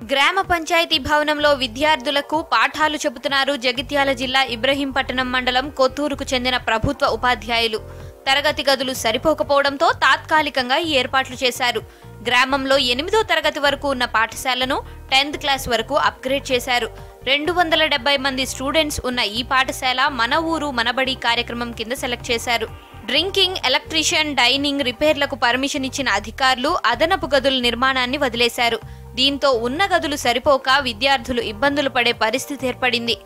గ్రామ పంచాయతీ భవనంలో విద్యార్థులకు పాఠాలు చెబుతున్నారు జగిత్యాల జిల్లా ఇబ్రహీంపట్నం మండలం కొత్తూరుకు చెందిన ప్రభుత్వ ఉపాధ్యాయులు తరగతి గదులు సరిపోకపోవడంతో తాత్కాలికంగా ఈ ఏర్పాట్లు చేశారు గ్రామంలో ఎనిమిదో తరగతి వరకు ఉన్న పాఠశాలను టెన్త్ క్లాస్ వరకు అప్గ్రేడ్ చేశారు రెండు వందల డెబ్బై మంది స్టూడెంట్స్ ఉన్న ఈ పాఠశాల మన ఊరు మనబడి కార్యక్రమం కింద సెలెక్ట్ చేశారు డ్రింకింగ్ ఎలక్ట్రీషియన్ డైనింగ్ రిపేర్లకు పర్మిషన్ ఇచ్చిన అధికారులు అదనపు గదుల నిర్మాణాన్ని వదిలేశారు దీంతో ఉన్న గదులు సరిపోక విద్యార్థులు ఇబ్బందులు పడే పరిస్థితి ఏర్పడింది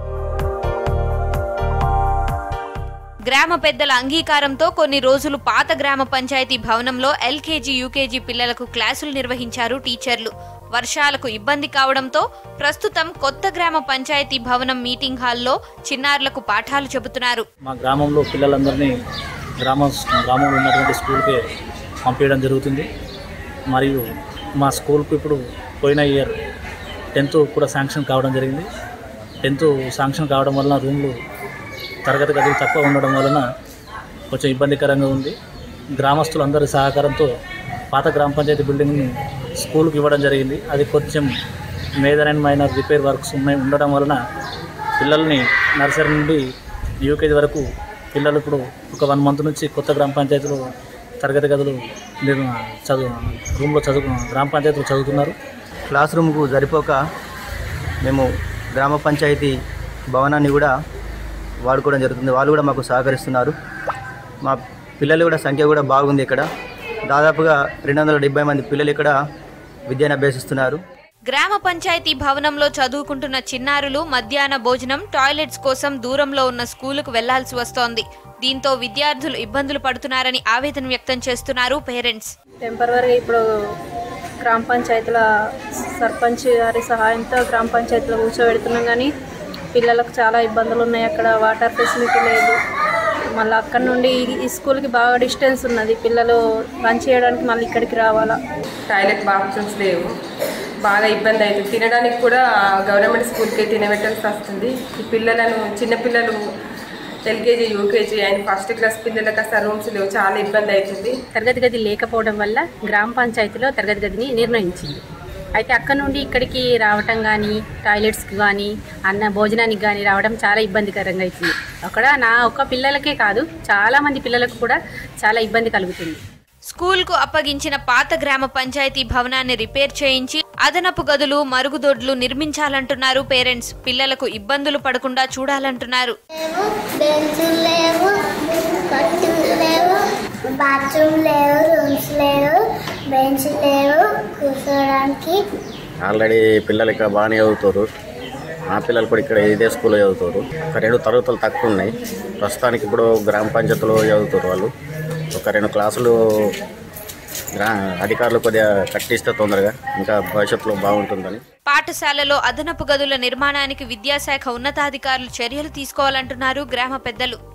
గ్రామ పెద్దల అంగీకారంతో కొన్ని రోజులు పాత గ్రామ పంచాయతీ భవనంలో ఎల్కేజీ యూకేజీ పిల్లలకు క్లాసులు నిర్వహించారు టీచర్లు వర్షాలకు ఇబ్బంది కావడంతో ప్రస్తుతం కొత్త గ్రామ పంచాయతీ భవనం మీటింగ్ హాల్లో చిన్నారులకు పాఠాలు చెబుతున్నారు మా గ్రామంలో పిల్లలందరినీ గ్రామ గ్రామంలో ఉన్నటువంటి స్కూల్కి పంపించడం జరుగుతుంది మరియు మా స్కూల్కు ఇప్పుడు పోయిన ఇయర్ టెన్త్ కూడా శాంక్షన్ కావడం జరిగింది టెన్త్ శాంక్షన్ కావడం వలన రూమ్లు తరగతి గదులు తక్కువ ఉండడం వలన కొంచెం ఇబ్బందికరంగా ఉంది గ్రామస్తులందరి సహకారంతో పాత గ్రామ పంచాయతీ బిల్డింగ్ని స్కూల్కి ఇవ్వడం జరిగింది అది కొంచెం major and minor repair works ఉన్నాయి ఉండడం వలన పిల్లల్ని నర్సరీ నుండి యూకేజీ వరకు పిల్లలు ఇప్పుడు ఒక వన్ మంత్ నుంచి కొత్త గ్రామ పంచాయతీలో తరగతి గదులు నిర్మ- చదువు రూమ్లో చదువు గ్రామ పంచాయతీలో చదువుతున్నారు క్లాస్ రూమ్కు సరిపోక మేము గ్రామ పంచాయతీ భవనాన్ని కూడా వాడుకోవడం జరుగుతుంది వాళ్ళు కూడా మాకు సహకరిస్తున్నారు మా పిల్లలు కూడా సంఖ్య కూడా బాగుంది ఇక్కడ దాదాపుగా రెండు వందల డెబ్బై మంది పిల్లలు ఇక్కడ విద్యను అభ్యసిస్తున్నారు గ్రామ పంచాయతీ భవనంలో చదువుకుంటున్న చిన్నారులు మధ్యాహ్న భోజనం టాయిలెట్స్ కోసం దూరంలో ఉన్న స్కూలుకు వెళ్లాల్సి వస్తోంది దీంతో విద్యార్థులు ఇబ్బందులు పడుతున్నారని ఆవేదన వ్యక్తం చేస్తున్నారు పేరెంట్స్ టెంపరీగా ఇప్పుడు గ్రామ పంచాయతీల సర్పంచ్ గారి సహాయంతో గ్రామ పంచాయతీలో కూర్చోబెడుతున్నాం కానీ పిల్లలకు చాలా ఇబ్బందులు ఉన్నాయి అక్కడ వాటర్ ఫెసిలిటీ లేదు మళ్ళీ అక్కడ నుండి ఈ- ఈ స్కూల్కి బాగా డిస్టెన్స్ ఉన్నది పిల్లలు లంచ్ చేయడానికి మళ్ళీ ఇక్కడికి రావాలా టాయిలెట్ బాత్రూమ్స్ లేవు బాగా ఇబ్బంది అవుతుంది తినడానికి కూడా గవర్నమెంట్ స్కూల్కి తినబెట్టాల్సి వస్తుంది ఈ పిల్లలను చిన్నపిల్లలు LKG UKG and first class పిల్లలకు అసలు రూమ్స్ లేవు చాలా ఇబ్బంది అవుతుంది తరగతి గది లేకపోవడం వల్ల గ్రామ పంచాయతీలో తరగతి గదిని నిర్ణయించింది అయితే అక్కడ నుండి ఇక్కడికి రావటం కానీ టాయిలెట్స్కి కానీ అన్న భోజనానికి కానీ రావడం చాలా ఇబ్బందికరంగా అవుతుంది అక్కడ నా ఒక్క పిల్లలకే కాదు చాలా మంది పిల్లలకు కూడా చాలా ఇబ్బంది కలుగుతుంది స్కూల్కు అప్పగించిన పాత గ్రామ పంచాయతీ భవనాన్ని రిపేర్ చేయించి అదనపు గదులు మరుగుదొడ్లు నిర్మించాలంటున్నారు పేరెంట్స్ పిల్లలకు ఇబ్బందులు పడకుండా చూడాలంటున్నారు లేవు బెంచులు లేవు కట్టులు లేవు బాత్రూమ్ లేవు రూమ్స్ లేవు బెంచ్ లేవు కూర్చోడానికి ఆల్రెడీ పిల్లలు ఇక్కడ బాగానే చదువుతారు మా పిల్లలు కూడా ఇక్కడ ఇదే స్కూల్లో చదువుతారు ఒక రెండు తరగతులు తక్కువ ఉన్నాయి ప్రస్తుతానికి ఇప్పుడు గ్రామ పంచాయతీలో చదువుతారు వాళ్ళు ఒక రెండు క్లాసులు గ్రా అధికారులు కొద్దిగా కట్టిస్తే తొందరగా ఇంకా భవిష్యత్తులో బాగుంటుందని పాఠశాలలో అదనపు గదుల నిర్మాణానికి విద్యాశాఖ ఉన్నతాధికారులు చర్యలు తీసుకోవాలంటున్నారు గ్రామ పెద్దలు